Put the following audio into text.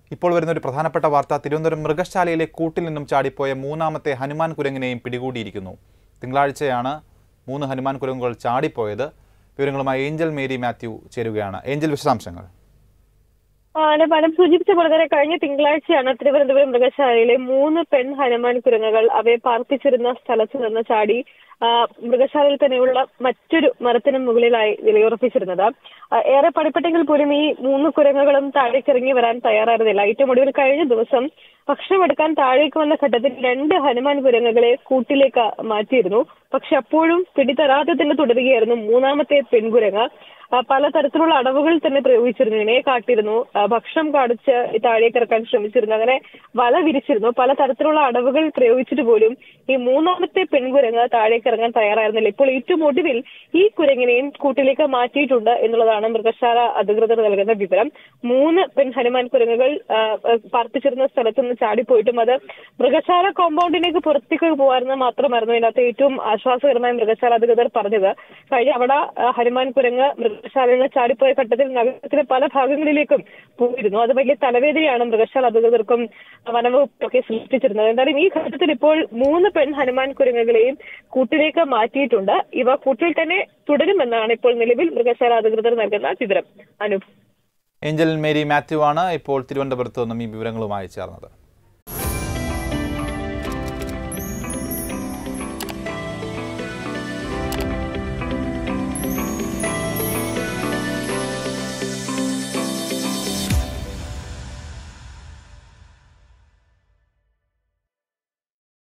ഇപ്പോൾ വരുന്ന ഒരു പ്രധാനപ്പെട്ട വാർത്ത തിരുവനന്തപുരം മൃഗശാലയിലെ കൂട്ടിൽ നിന്നും ചാടിപ്പോയ മൂന്നാമത്തെ ഹനുമാൻ കുരങ്ങിനെയും പിടികൂടിയിരിക്കുന്നു തിങ്കളാഴ്ചയാണ് മൂന്ന് ഹനുമാൻ കുരങ്ങുകൾ ചാടിപ്പോയത് വിവരങ്ങളുമായി ഏഞ്ചൽ മേരി മാത്യു ചേരുകയാണ് ഏഞ്ചൽ വിശദാംശങ്ങൾ ആനപാലം സൂചിപ്പിച്ച പോലെ തന്നെ കഴിഞ്ഞ തിങ്കളാഴ്ചയാണ് തിരുവനന്തപുരം മൃഗശാലയിലെ മൂന്ന് പെൺ ഹനുമാൻ കുരങ്ങുകൾ അവയെ പാർപ്പിച്ചിരുന്ന സ്ഥലത്ത് നിന്ന് ചാടി ആ, മൃഗശാലയിൽ തന്നെയുള്ള മറ്റൊരു മരത്തിന് മുകളിലായി നിലയുറപ്പിച്ചിരുന്നത് ആ, ഏറെ പണിപ്പെട്ടെങ്കിൽ പോലും ഈ മൂന്ന് കുരങ്ങുകളും താഴേക്കിറങ്ങി വരാൻ തയ്യാറായിരുന്നില്ല ഏറ്റവും ഒടുവിൽ കഴിഞ്ഞ ദിവസം ഭക്ഷണമെടുക്കാൻ താഴേക്ക് വന്ന ഘട്ടത്തിൽ രണ്ട് ഹനുമാൻ കുരങ്ങുകളെ കൂട്ടിലേക്ക് മാറ്റിയിരുന്നു പക്ഷെ അപ്പോഴും പിടിതരാതെ തന്നെ തുടരുകയായിരുന്നു മൂന്നാമത്തെ പെൺകുരങ്ങ് ആ, പലതരത്തിലുള്ള അടവുകൾ തന്നെ പ്രയോഗിച്ചിരുന്നു ഇണയെ കാട്ടിയിരുന്നു ആ, ഭക്ഷണം കാണിച്ച് ഈ താഴേക്ക് ഇറക്കാൻ ശ്രമിച്ചിരുന്നു അങ്ങനെ വല വിരിച്ചിരുന്നു പലതരത്തിലുള്ള അടവുകൾ പ്രയോഗിച്ചിട്ട് പോലും ഈ മൂന്നാമത്തെ പെൺകുരങ്ങ് താഴേക്ക് ഇറങ്ങാൻ തയ്യാറായിരുന്നില്ല ഇപ്പോൾ ഏറ്റവും ഒടുവിൽ ഈ കുരങ്ങിനെയും കൂട്ടിലേക്ക് മാറ്റിയിട്ടുണ്ട് എന്നുള്ളതാണ് മൃഗശാല അധികൃതർ നൽകുന്ന വിവരം മൂന്ന് പെൺ ഹനുമാൻ കുരങ്ങുകൾ ആ, ആ, പാർപ്പിച്ചിരുന്ന സ്ഥലത്ത് നിന്ന് ചാടിപ്പോയിട്ടും അത് മൃഗശാല കോമ്പൗണ്ടിലേക്ക് പുറത്തേക്ക് പോകാമെന്ന് മാത്രമായിരുന്നു ഇതിനകത്ത് ഏറ്റവും ആശ്വാസകരമായി മൃഗശാല അധികൃതർ പറഞ്ഞത് കഴിഞ്ഞ അവിടെ ആ, ഹനുമാൻ കുരങ്ങ് മൃഗശാലയിൽ നിന്ന് ചാടിപ്പോയ ഘട്ടത്തിൽ നഗരത്തിലെ പല ഭാഗങ്ങളിലേക്കും പോയിരുന്നു അത് വലിയ തലവേദനയാണ് മൃഗശാല അധികൃതർക്കും വനവകുപ്പും ഒക്കെ സൃഷ്ടിച്ചിരുന്നത് എന്തായാലും ഈ ഘട്ടത്തിൽ ഇപ്പോൾ മൂന്ന് പെൺ ഹനുമാൻ കുരങ്ങുകളെയും കൂട്ടിലേക്ക് മാറ്റിയിട്ടുണ്ട് ഇവ കൂട്ടിൽ തന്നെ തുടരുമെന്നാണ് ഇപ്പോൾ നിലവിൽ മൃഗശാല അധികൃതർ നൽകുന്ന വിവരം അനു ഏഞ്ചൽ മേരി മാത്യു ആണ് ഇപ്പോൾ തിരുവനന്തപുരത്ത് നിന്നും ഈ വിവരങ്ങളുമായി ചേർന്നത്